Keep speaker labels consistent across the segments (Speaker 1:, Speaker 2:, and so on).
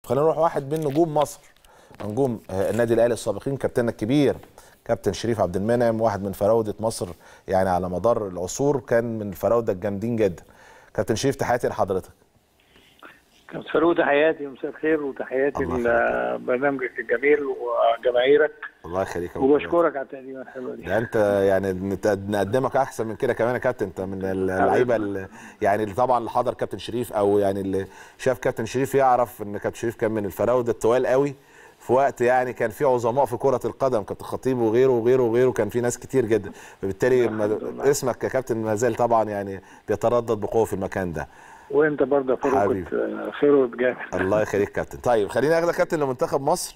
Speaker 1: خلينا نروح واحد من نجوم مصر نجوم آه، النادي الاهلي السابقين كابتننا الكبير كابتن شريف عبد المنعم واحد من فراوده مصر يعني على مدار العصور كان من الفراوده الجامدين جدا كابتن شريف تحياتي لحضرتك
Speaker 2: كابتن فاروق تحياتي ومساء الخير وتحياتي
Speaker 1: الله
Speaker 2: لبرنامجك الجميل وجماهيرك
Speaker 1: الله يخليك يا أبو
Speaker 2: وبشكرك على التقديمه الحلوه دي
Speaker 1: ده انت يعني نت- نقدمك احسن من كده كمان يا كابتن انت من اللعيبه اللي- يعني اللي طبعا اللي حضر كابتن شريف او يعني اللي شاف كابتن شريف يعرف ان كابتن شريف كان من الفراوده التوال قوي في وقت يعني كان في عظماء في كره القدم كابتن خطيب وغيره وغيره وغيره كان في ناس كتير جدا فبالتالي
Speaker 2: الحمد
Speaker 1: ما-
Speaker 2: لله.
Speaker 1: اسمك يا كابتن ما زال طبعا يعني بيتردد بقوه في المكان ده
Speaker 2: وانت برضه يا فاروق
Speaker 1: حبيبي.
Speaker 2: كنت فاروق جامد
Speaker 1: الله يخليك كابتن طيب خليني اخدك كابتن لمنتخب مصر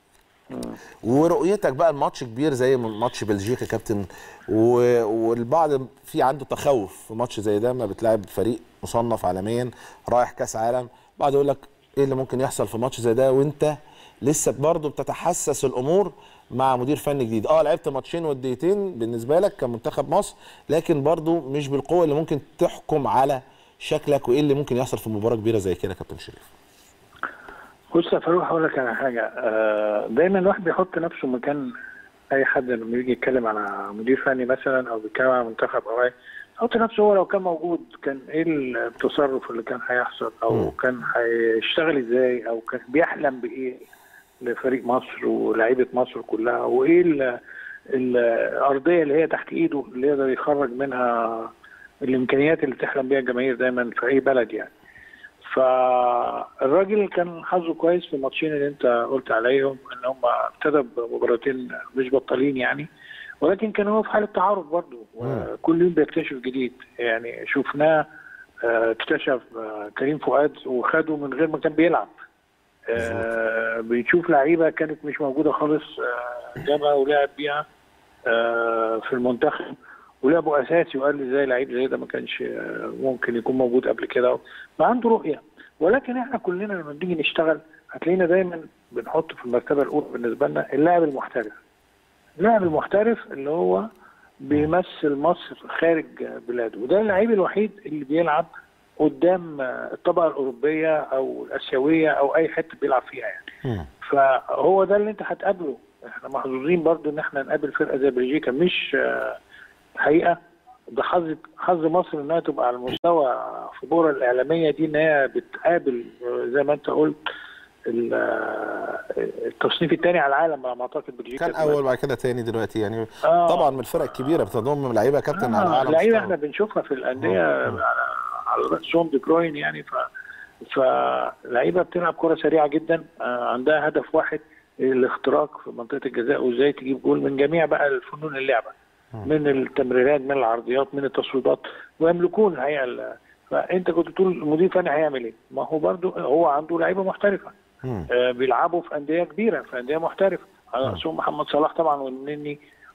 Speaker 1: ورؤيتك بقى الماتش كبير زي ماتش بلجيكا كابتن و- والبعض في عنده تخوف في ماتش زي ده ما بتلعب فريق مصنف عالميا رايح كاس عالم بعض يقول لك ايه اللي ممكن يحصل في ماتش زي ده وانت لسه برضه بتتحسس الامور مع مدير فني جديد اه لعبت ماتشين وديتين بالنسبه لك كمنتخب مصر لكن برضه مش بالقوه اللي ممكن تحكم على شكلك وايه اللي ممكن يحصل في مباراه كبيره زي كده يا كابتن شريف
Speaker 2: بص يا فاروق هقول لك على حاجه آه، دايما الواحد بيحط نفسه مكان اي حد لما يجي يتكلم على مدير فني مثلا او بيتكلم على منتخب او اي يحط نفسه هو لو كان موجود كان ايه التصرف اللي كان هيحصل او
Speaker 1: مم.
Speaker 2: كان هيشتغل ازاي او كان بيحلم بايه لفريق مصر ولاعيبه مصر كلها وايه ال- الارضيه اللي هي تحت ايده اللي يقدر يخرج منها الامكانيات اللي بتحلم بيها الجماهير دايما في اي بلد يعني فالراجل كان حظه كويس في الماتشين اللي انت قلت عليهم ان هم ابتدى بمباراتين مش بطالين يعني ولكن كان هو في حاله تعارف برضه وكل يوم بيكتشف جديد يعني شفناه آه، اكتشف آه، كريم فؤاد وخده من غير ما كان بيلعب آه، بنشوف لعيبه كانت مش موجوده خالص آه، جابها ولعب بيها آه، في المنتخب ولعبه اساسي وقال لي ازاي لعيب زي ده ما كانش آه، ممكن يكون موجود قبل كده فعنده رؤيه ولكن احنا كلنا لما بنيجي نشتغل هتلاقينا دايما بنحط في المرتبه الاولى بالنسبه لنا اللاعب المحترف اللاعب المحترف اللي هو بيمثل مصر خارج بلاده وده اللعيب الوحيد اللي بيلعب قدام الطبقه الاوروبيه او الاسيويه او اي حته بيلعب فيها يعني فهو ده اللي انت هتقابله احنا محظوظين برضو ان احنا نقابل فرقه زي بلجيكا مش آه، حقيقه ده حظ حظ مصر انها تبقى على المستوى في الكوره الاعلاميه دي ان هي بتقابل آه، زي ما انت قلت ال- آه، التصنيف الثاني على العالم على ما اعتقد بلجيكا
Speaker 1: كان اول بعد كده تاني دلوقتي يعني
Speaker 2: آه.
Speaker 1: طبعا من الفرق الكبيره بتضم لعيبه كابتن على
Speaker 2: آه
Speaker 1: اعلى
Speaker 2: لعيبه
Speaker 1: مستوى.
Speaker 2: احنا بنشوفها في الانديه على على راسهم دي بروين يعني ف فلعيبه بتلعب كره سريعه جدا آه عندها هدف واحد الاختراق في منطقه الجزاء وازاي تجيب جول من جميع بقى الفنون اللعبه من التمريرات من العرضيات من التصويبات ويملكون الحقيقه ال- فانت كنت تقول المدير الفني هيعمل ايه؟ ما هو برضو هو عنده لعيبه محترفه
Speaker 1: مم.
Speaker 2: آه، بيلعبوا في انديه كبيره في انديه محترفه على راسهم محمد صلاح طبعا والنني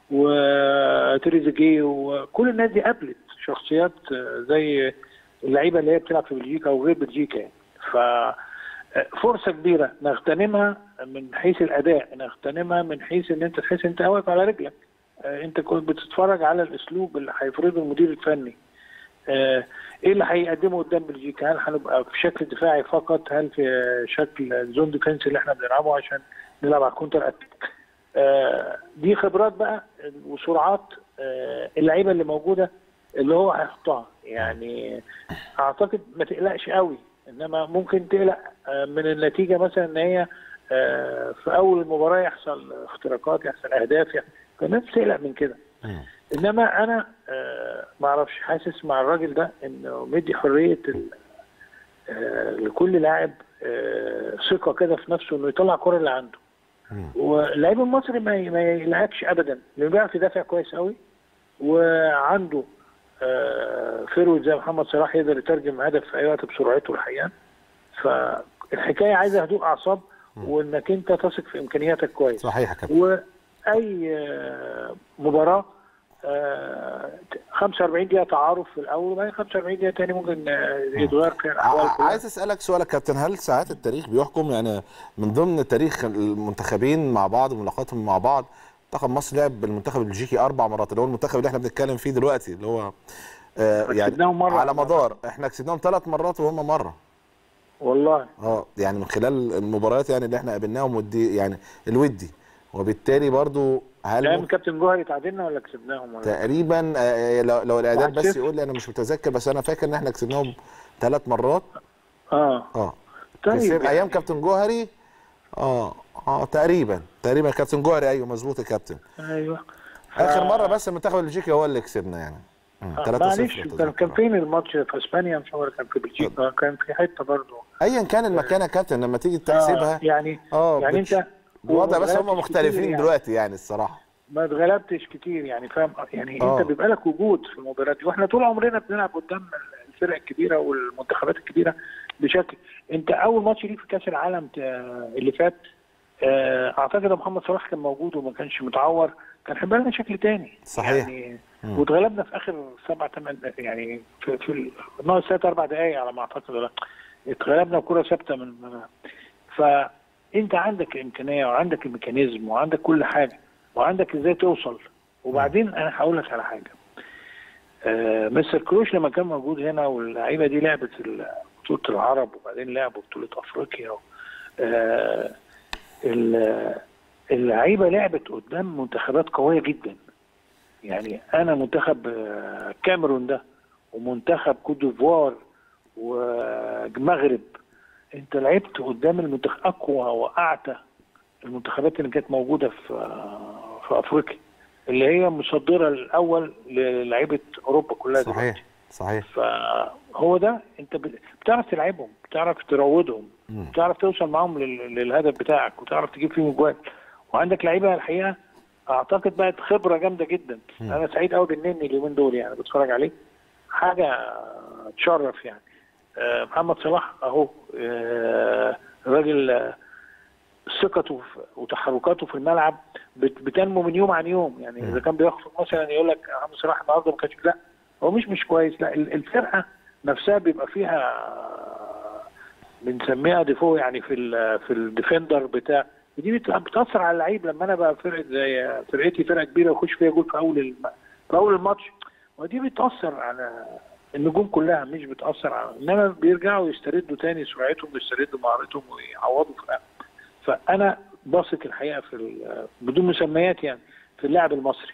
Speaker 2: وتريزيجيه وكل الناس دي قابلت شخصيات آه، زي اللعيبه اللي هي بتلعب في بلجيكا وغير بلجيكا يعني ف آه، فرصه كبيره نغتنمها من حيث الاداء نغتنمها من حيث ان انت تحس انت واقف على رجلك آه، انت كنت بتتفرج على الاسلوب اللي هيفرضه المدير الفني آه، ايه اللي هيقدمه قدام بلجيكا هل هنبقى في شكل دفاعي فقط هل في شكل زون ديفense اللي احنا بنلعبه عشان نلعب على الكونتر اتاك آه، دي خبرات بقى وسرعات آه، اللعيبه اللي موجوده اللي هو هيحطها يعني اعتقد ما تقلقش قوي انما ممكن تقلق آه، من النتيجه مثلا ان هي آه، في اول المباراه يحصل اختراقات يحصل اهداف يعني فالناس تقلق من كده
Speaker 1: مم.
Speaker 2: انما انا آه ما اعرفش حاسس مع الراجل ده انه مدي حريه ال- آه لكل لاعب آه ثقه كده في نفسه انه يطلع الكره اللي عنده
Speaker 1: مم.
Speaker 2: واللعيب المصري ما ي- ما يلعبش ابدا لانه بيعرف يدافع كويس قوي وعنده آه فيرود زي محمد صلاح يقدر يترجم هدف في اي وقت بسرعته الحقيقه فالحكايه عايزه هدوء اعصاب وانك انت تثق في امكانياتك كويس
Speaker 1: صحيح يا كابتن
Speaker 2: واي آه، مباراه آه، 45 دقيقه تعارف في الاول وبعدين 45 دقيقه تاني ممكن آه، يتغير فيها الاحوال
Speaker 1: ع-
Speaker 2: كلها
Speaker 1: عايز اسالك سؤال يا كابتن هل ساعات التاريخ بيحكم يعني من ضمن تاريخ المنتخبين مع بعض وملاقاتهم مع بعض منتخب مصر لعب بالمنتخب البلجيكي اربع مرات اللي هو المنتخب اللي احنا بنتكلم فيه دلوقتي اللي هو آه يعني
Speaker 2: كسبناهم مرة.
Speaker 1: على مدار احنا كسبناهم ثلاث مرات وهم مره
Speaker 2: والله
Speaker 1: اه يعني من خلال المباريات يعني اللي احنا قابلناهم ودي يعني الودي وبالتالي برضو هل
Speaker 2: ايام
Speaker 1: ممكن
Speaker 2: كابتن جوهري تعادلنا ولا كسبناهم ولا
Speaker 1: تقريبا آه، لو لو الاعداد
Speaker 2: واحد
Speaker 1: بس
Speaker 2: صفر.
Speaker 1: يقول لي انا مش متذكر بس انا فاكر ان احنا كسبناهم ثلاث مرات
Speaker 2: اه
Speaker 1: اه
Speaker 2: طيب
Speaker 1: كسب
Speaker 2: يعني.
Speaker 1: ايام كابتن جوهري اه اه تقريبا تقريبا كابتن جوهري ايوه مظبوط يا كابتن
Speaker 2: ايوه ف-
Speaker 1: اخر مره بس المنتخب البلجيكي هو اللي كسبنا يعني مم،
Speaker 2: آه،
Speaker 1: 3-0
Speaker 2: معلش كان كان
Speaker 1: أتذكر.
Speaker 2: فين الماتش في اسبانيا مش هو كان في بلجيكا كان في حته برضه
Speaker 1: ايا كان المكان يا كابتن لما تيجي تحسبها
Speaker 2: آه يعني
Speaker 1: اه
Speaker 2: يعني
Speaker 1: بتش-
Speaker 2: انت
Speaker 1: الوضع بس
Speaker 2: وما
Speaker 1: هم
Speaker 2: اتغلبتش
Speaker 1: مختلفين
Speaker 2: كتير يعني.
Speaker 1: دلوقتي يعني الصراحه
Speaker 2: ما اتغلبتش كتير يعني فاهم يعني
Speaker 1: آه.
Speaker 2: انت بيبقى لك وجود في المباريات دي واحنا طول عمرنا بنلعب قدام الفرق الكبيره والمنتخبات الكبيره بشكل انت اول ماتش ليك في كاس العالم ت- اللي فات آه، اعتقد ان محمد صلاح كان موجود وما كانش متعور كان هيبقى لنا شكل تاني
Speaker 1: صحيح.
Speaker 2: يعني
Speaker 1: مم.
Speaker 2: واتغلبنا في اخر سبع ثمان يعني في, في ال- ناقص ثلاث اربع دقائق على ما اعتقد ولا اتغلبنا بكره ثابته من فانت عندك الامكانيه وعندك الميكانيزم وعندك كل حاجه وعندك ازاي توصل وبعدين انا هقول لك على حاجه آه مستر كروش لما كان موجود هنا واللعيبه دي لعبت ال- بطوله العرب وبعدين لعبوا بطوله افريقيا آه ال- اللعيبه لعبت قدام منتخبات قويه جدا يعني انا منتخب آه، الكاميرون ده ومنتخب كوت ديفوار والمغرب انت لعبت قدام المنتخب اقوى واعتى المنتخبات اللي كانت موجوده في آه، في افريقيا اللي هي مصدره الاول للعيبه اوروبا كلها دلوقتي.
Speaker 1: صحيح صحيح
Speaker 2: فهو ده انت بت- بتعرف تلعبهم بتعرف تروضهم
Speaker 1: مم.
Speaker 2: بتعرف توصل معاهم لل- للهدف بتاعك وتعرف تجيب فيهم اجوال وعندك لعيبه الحقيقه اعتقد بقت خبره جامده جدا
Speaker 1: مم.
Speaker 2: انا سعيد قوي بالنني اليومين دول يعني بتفرج عليه حاجه تشرف يعني آه، محمد صلاح اهو آه، الراجل آه، ثقته في- وتحركاته في الملعب بت- بتنمو من يوم عن يوم يعني
Speaker 1: مم.
Speaker 2: اذا كان بيخرج مثلا يقول لك محمد صلاح النهارده ما كانش لا هو مش مش كويس لا ال- الفرقه نفسها بيبقى فيها بنسميها ديفو يعني في ال في الديفندر بتاع دي بت- بتاثر على اللعيب لما انا بقى فرقه زي فرقتي فرقه كبيره واخش فيها جول في اول الم... في اول الماتش ودي بتاثر على النجوم كلها مش بتاثر على انما بيرجعوا يستردوا تاني سرعتهم ويستردوا مهارتهم ويعوضوا في فانا باثق الحقيقه في ال- بدون مسميات يعني في اللاعب المصري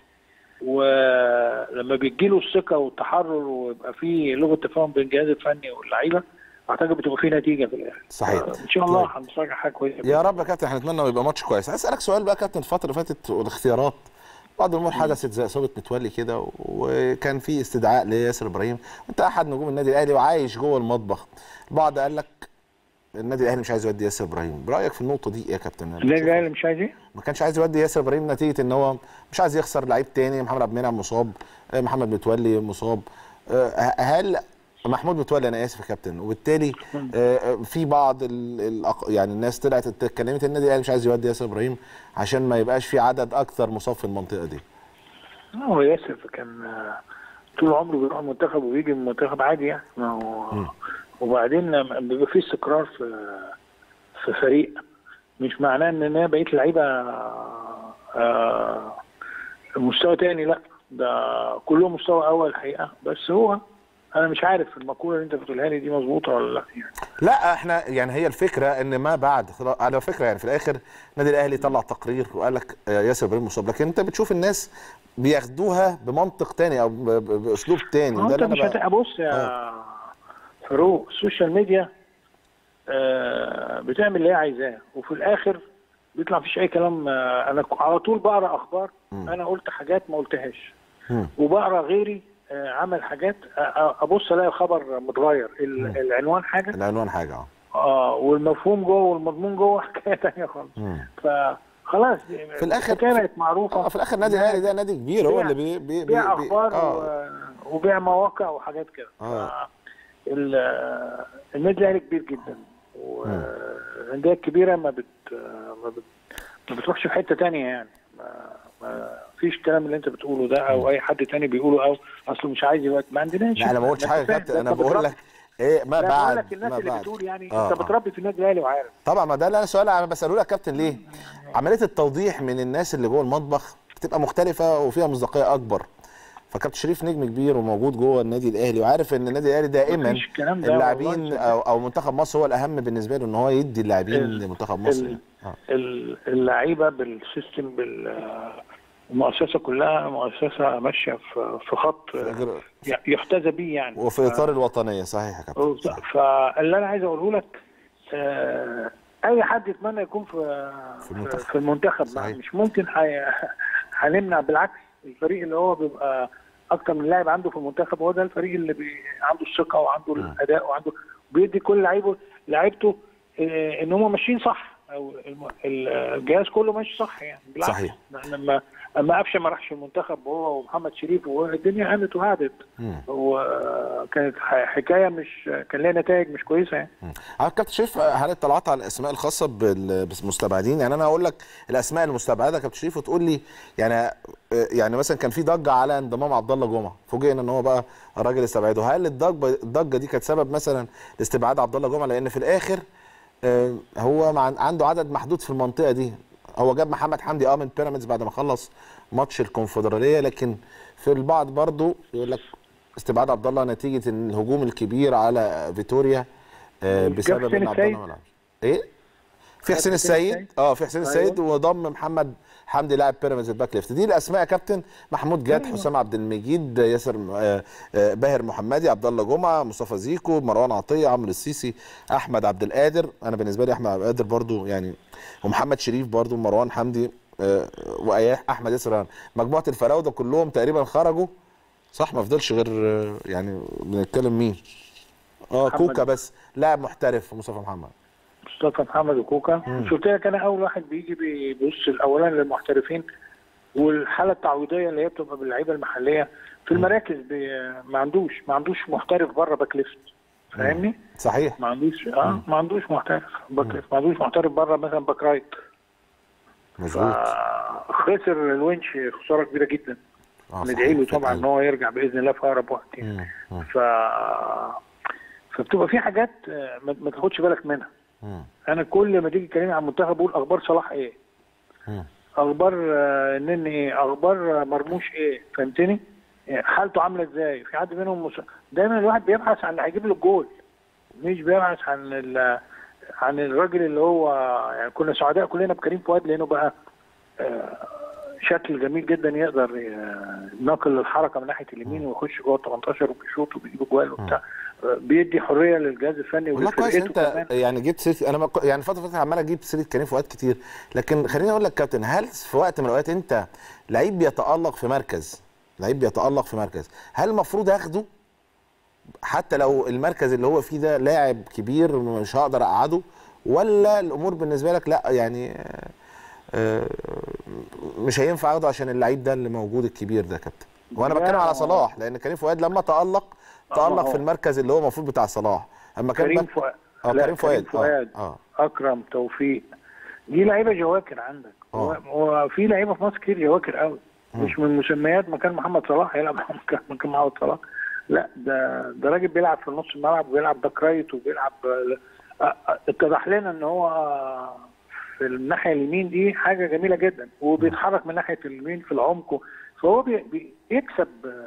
Speaker 2: ولما بيجيله الثقه والتحرر ويبقى في لغه تفاهم بين الجهاز الفني واللعيبه اعتقد بتبقى في نتيجه في الاخر
Speaker 1: صحيح.
Speaker 2: ان شاء الله
Speaker 1: طيب.
Speaker 2: هنتفرج على حاجه كويسه
Speaker 1: يا رب يا كابتن احنا نتمنى يبقى ماتش كويس عايز اسالك سؤال بقى يا كابتن الفتره اللي فاتت والاختيارات بعض الامور حدثت زي اصابه متولي كده وكان في استدعاء لياسر ابراهيم انت احد نجوم النادي الاهلي وعايش جوه المطبخ البعض قال لك النادي الاهلي مش عايز يودي ياسر ابراهيم برايك في النقطه دي ايه يا كابتن
Speaker 2: النادي الاهلي مش عايز ايه؟
Speaker 1: ما كانش عايز يودي ياسر ابراهيم نتيجه ان هو مش عايز يخسر لعيب تاني محمد عبد المنعم مصاب آه، محمد متولي مصاب آه، هل محمود متولي انا اسف يا كابتن وبالتالي آه، آه، في بعض ال- الأق- يعني الناس طلعت اتكلمت النادي الاهلي مش عايز يودي ياسر ابراهيم عشان ما يبقاش في عدد اكثر مصاب في المنطقه دي
Speaker 2: هو ياسر كان آه، طول عمره بيروح المنتخب وبيجي من المنتخب عادي يعني ما هو وبعدين لما بيبقى في استقرار في في فريق مش معناه ان انا بقيت لعيبه آه، مستوى تاني لا ده كلهم مستوى اول الحقيقه بس هو انا مش عارف المقوله اللي انت بتقولها لي دي مظبوطه ولا لا يعني
Speaker 1: لا احنا يعني هي الفكره ان ما بعد خلاص- على فكره يعني في الاخر النادي الاهلي طلع تقرير وقال لك آه، ياسر ابراهيم مصاب لكن انت بتشوف الناس بياخدوها بمنطق تاني او ب- ب- باسلوب تاني
Speaker 2: ما هو
Speaker 1: وده
Speaker 2: انت
Speaker 1: اللي
Speaker 2: مش
Speaker 1: أنا بقى-
Speaker 2: هتبقى بص يا فاروق السوشيال ميديا آه، بتعمل اللي هي عايزاه وفي الاخر بيطلع مفيش اي كلام آه، انا ك- على طول بقرا اخبار انا قلت حاجات ما قلتهاش
Speaker 1: مم.
Speaker 2: وبقرا غيري آه، عمل حاجات آه، آه، ابص الاقي خبر متغير ال- العنوان حاجه
Speaker 1: العنوان حاجه اه
Speaker 2: اه والمفهوم جوه والمضمون جوه حكايه ثانيه خالص
Speaker 1: مم.
Speaker 2: فخلاص
Speaker 1: في الآخر-
Speaker 2: الحكايه بقت معروفه
Speaker 1: اه في الاخر النادي الاهلي ده نادي كبير هو
Speaker 2: بيع-
Speaker 1: اللي بي بي
Speaker 2: بيع
Speaker 1: بي
Speaker 2: اخبار
Speaker 1: اه
Speaker 2: و- وبيع مواقع وحاجات كده
Speaker 1: آه.
Speaker 2: ف- ال- النادي الاهلي كبير جدا والانديه الكبيره ما بت ما, بت ما بتروحش في حته تانية يعني ما, ما فيش الكلام اللي انت بتقوله ده او اي حد تاني بيقوله او اصله مش عايز يوقت ما عندناش
Speaker 1: لا انا ما قلتش
Speaker 2: أنت
Speaker 1: حاجه يا
Speaker 2: فاهم،
Speaker 1: كابتن
Speaker 2: ده
Speaker 1: انا
Speaker 2: أنت
Speaker 1: بقول
Speaker 2: بتربي.
Speaker 1: لك ايه ما
Speaker 2: لا بقول
Speaker 1: بعد
Speaker 2: لك الناس
Speaker 1: ما
Speaker 2: اللي
Speaker 1: بعد
Speaker 2: بتقول يعني
Speaker 1: آه،
Speaker 2: انت
Speaker 1: آه.
Speaker 2: بتربي في النادي الاهلي وعارف
Speaker 1: طبعا ما ده اللي انا سؤال انا بساله لك يا كابتن ليه عمليه التوضيح من الناس اللي جوه المطبخ بتبقى مختلفه وفيها مصداقيه اكبر فكابتن شريف نجم كبير وموجود جوه النادي الاهلي وعارف ان النادي الاهلي دائما
Speaker 2: مفيش الكلام ده
Speaker 1: اللاعبين
Speaker 2: والله.
Speaker 1: او او منتخب مصر هو الاهم بالنسبه له ان هو يدي اللاعبين
Speaker 2: ال-
Speaker 1: لمنتخب مصر
Speaker 2: ال-
Speaker 1: آه.
Speaker 2: ال- اللعيبه بالسيستم بالمؤسسه كلها مؤسسه ماشيه في في خط
Speaker 1: غير-
Speaker 2: يحتذى به يعني
Speaker 1: وفي اطار الوطنيه صحيح يا كابتن صحيح.
Speaker 2: فاللي انا عايز اقوله لك آه، اي حد يتمنى يكون في
Speaker 1: في
Speaker 2: في
Speaker 1: المنتخب.
Speaker 2: في المنتخب
Speaker 1: صحيح.
Speaker 2: مش ممكن هي- هنمنع بالعكس الفريق اللي هو بيبقى اكتر من لاعب عنده في المنتخب هو ده الفريق اللي بي عنده الثقه وعنده الاداء وعنده بيدي كل لعيبه لعيبته آه، ان هم ماشيين صح او الم- ال- الجهاز كله ماشي صح يعني بالعكس
Speaker 1: صحيح.
Speaker 2: لما اما قفشه ما راحش المنتخب هو ومحمد شريف والدنيا قامت وهدت
Speaker 1: مم.
Speaker 2: وكانت ح- حكايه مش كان لها نتائج مش كويسه يعني
Speaker 1: مم. عارف كابتن شريف هل اطلعت على الاسماء الخاصه بال- بالمستبعدين يعني انا هقول لك الاسماء المستبعده كابتن شريف وتقول لي يعني يعني مثلا كان في ضجه على انضمام عبد الله جمعه فوجئنا ان هو بقى الراجل استبعده هل الضجه الضجه دي كانت سبب مثلا لاستبعاد عبد الله جمعه لان في الاخر آه، هو مع عنده عدد محدود في المنطقه دي هو جاب محمد حمدي اه من بيراميدز بعد ما خلص ماتش الكونفدراليه لكن في البعض برضو يقول لك استبعاد عبد الله نتيجه إن الهجوم الكبير على فيتوريا آه،
Speaker 2: جاب
Speaker 1: بسبب
Speaker 2: حسين
Speaker 1: ان عبد الله
Speaker 2: السيد.
Speaker 1: ما لعبش ايه في حسين
Speaker 2: حسين
Speaker 1: السيد
Speaker 2: السيد.
Speaker 1: اه في حسين السيد
Speaker 2: أيوة.
Speaker 1: وضم محمد حمدي لاعب بيراميدز الباك ليفت دي الاسماء يا كابتن محمود جاد
Speaker 2: أيوة.
Speaker 1: حسام عبد المجيد ياسر آه، آه، باهر محمدي عبد الله جمعه مصطفى زيكو مروان عطيه عمرو السيسي احمد عبد القادر انا بالنسبه لي احمد عبد القادر برضو يعني ومحمد شريف برضو مروان حمدي آه، واياح احمد ياسر مجموعه الفراوده كلهم تقريبا خرجوا صح ما فضلش غير آه، يعني بنتكلم مين اه
Speaker 2: محمد.
Speaker 1: كوكا بس لاعب محترف مصطفى محمد
Speaker 2: مصطفى محمد وكوكا شفت لك انا اول واحد بيجي بيبص الاولا للمحترفين والحاله التعويضيه اللي هي بتبقى باللعيبه المحليه في المراكز بي ما عندوش ما عندوش محترف بره باك ليفت فاهمني؟
Speaker 1: صحيح
Speaker 2: ما عندوش اه ما عندوش محترف باك ليفت ما عندوش محترف بره مثلا باك رايت
Speaker 1: مظبوط
Speaker 2: خسر الونش خساره كبيره جدا
Speaker 1: آه،
Speaker 2: ندعي له
Speaker 1: صحيح.
Speaker 2: طبعا ان هو يرجع باذن الله في اقرب وقت يعني.
Speaker 1: مم، مم،
Speaker 2: ف فبتبقى في حاجات آه، ما ما تاخدش بالك منها
Speaker 1: مم،
Speaker 2: انا كل ما تيجي تكلمني عن المنتخب بقول اخبار صلاح ايه
Speaker 1: مم.
Speaker 2: اخبار آه، نني ايه اخبار آه، مرموش ايه فهمتني يعني حالته عامله ازاي في حد منهم مس... دايما الواحد بيبحث عن اللي هيجيب له الجول مش بيبحث عن ال... عن الراجل اللي هو يعني كنا سعداء كلنا بكريم فؤاد لانه بقى آه، شكل جميل جدا يقدر آه، ينقل الحركه من ناحيه اليمين ويخش جوه ال 18 وبيشوط وبيجيب جوال وبتاع آه، بيدي حريه للجهاز الفني
Speaker 1: والله كويس
Speaker 2: ولفرقته
Speaker 1: انت
Speaker 2: كمان.
Speaker 1: يعني جبت سيره انا ما ك- يعني فتره فتره عمال اجيب سيره كريم فؤاد كتير لكن خليني اقول لك كابتن هل في وقت من الاوقات انت لعيب بيتالق في مركز لعيب بيتالق في مركز هل المفروض اخده حتى لو المركز اللي هو فيه ده لاعب كبير مش هقدر اقعده ولا الامور بالنسبه لك لا يعني آه، آه، مش هينفع اخده عشان اللعيب ده اللي موجود الكبير ده يا كابتن وانا
Speaker 2: لا.
Speaker 1: بتكلم على صلاح لان كريم فؤاد لما تالق تالق
Speaker 2: هو.
Speaker 1: في المركز اللي هو المفروض بتاع صلاح اما كان
Speaker 2: كريم
Speaker 1: باك-
Speaker 2: فؤاد
Speaker 1: اه
Speaker 2: لا،
Speaker 1: كريم فؤاد
Speaker 2: فؤاد
Speaker 1: اه اه
Speaker 2: اكرم توفيق دي لعيبه جواكر عندك
Speaker 1: آه.
Speaker 2: و- وفي لعيبه في مصر كتير جواكر قوي مش من مسميات مكان محمد صلاح يلعب مكان مكان محمد صلاح لا ده ده راجل بيلعب في نص الملعب وبيلعب باك رايت وبيلعب آه، آه، اتضح لنا ان هو في الناحيه اليمين دي حاجه جميله جدا وبيتحرك من ناحيه اليمين في العمق فهو بي- بيكسب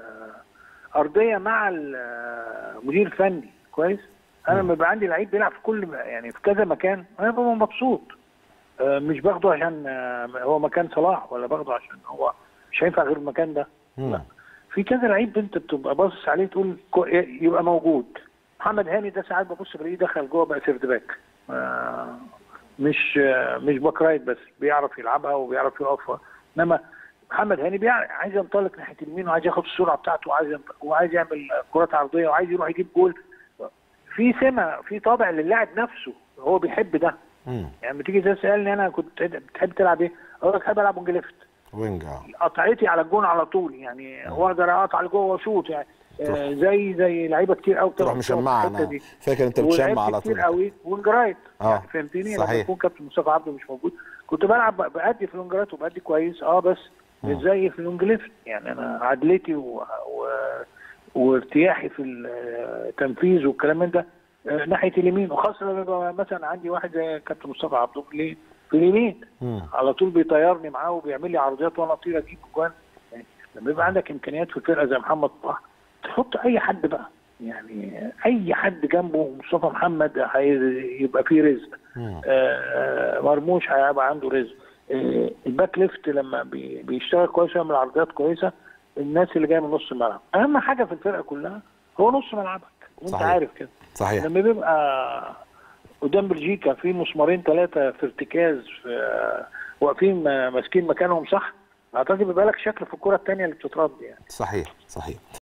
Speaker 2: آه، ارضيه مع المدير الفني كويس انا لما يبقى عندي لعيب بيلعب في كل يعني في كذا مكان انا ببقى مبسوط آه، مش باخده عشان آه، هو مكان صلاح ولا باخده عشان هو مش هينفع غير المكان ده
Speaker 1: مم.
Speaker 2: لا في كذا لعيب انت بتبقى باصص عليه تقول كو- يبقى موجود محمد هاني ده ساعات ببص بلاقيه دخل جوه بقى سيرد باك آه، مش آه، مش باك رايت بس بيعرف يلعبها وبيعرف يقف انما محمد هاني بيعرف عايز ينطلق ناحيه اليمين وعايز ياخد السرعه بتاعته وعايز ينط- وعايز يعمل كرات عرضيه وعايز يروح يجيب جول في سمه في طابع للاعب نفسه هو بيحب ده
Speaker 1: مم.
Speaker 2: يعني لما تيجي تسالني انا كنت بتحب تلعب ايه؟ اقول لك بحب العب وينج ليفت
Speaker 1: وينج اه
Speaker 2: قطعتي على الجون على طول يعني واقدر اقطع لجوه واشوط يعني آه زي زي لعيبه كتير قوي
Speaker 1: تروح مشمعه
Speaker 2: الحتة
Speaker 1: انا
Speaker 2: دي.
Speaker 1: فاكر انت
Speaker 2: ولعبت
Speaker 1: بتشمع على
Speaker 2: كتير
Speaker 1: طول
Speaker 2: قوي وينج رايت
Speaker 1: آه،
Speaker 2: يعني فهمتني لما
Speaker 1: صحيح.
Speaker 2: يكون كابتن مصطفى عبده مش موجود كنت بلعب ب- بأدي في الوينج رايت وبأدي كويس اه بس مش زي في الوينج ليفت يعني انا عدلتي و... و... وارتياحي في التنفيذ والكلام من ده آه، ناحيه اليمين وخاصه لما يبقى مثلا عندي واحد زي كابتن مصطفى عبده في اليمين- في اليمين
Speaker 1: مم.
Speaker 2: على طول بيطيرني معاه وبيعمل لي عرضيات وانا اطير اجيب جوان يعني لما يبقى عندك امكانيات في الفرقه زي محمد صلاح تحط اي حد بقى يعني اي حد جنبه مصطفى محمد هي- يبقى فيه رزق آه، مرموش هيبقى عنده رزق آه، الباك ليفت لما بي- بيشتغل كويس ويعمل عرضيات كويسه الناس اللي جايه من نص الملعب اهم حاجه في الفرقه كلها هو نص ملعبك وانت
Speaker 1: صحيح.
Speaker 2: عارف كده
Speaker 1: صحيح
Speaker 2: لما بيبقى قدام بلجيكا في مسمارين ثلاثه في ارتكاز في آه، واقفين ما- ماسكين مكانهم صح اعتقد بيبقى لك شكل في الكره الثانيه اللي بتترد يعني
Speaker 1: صحيح صحيح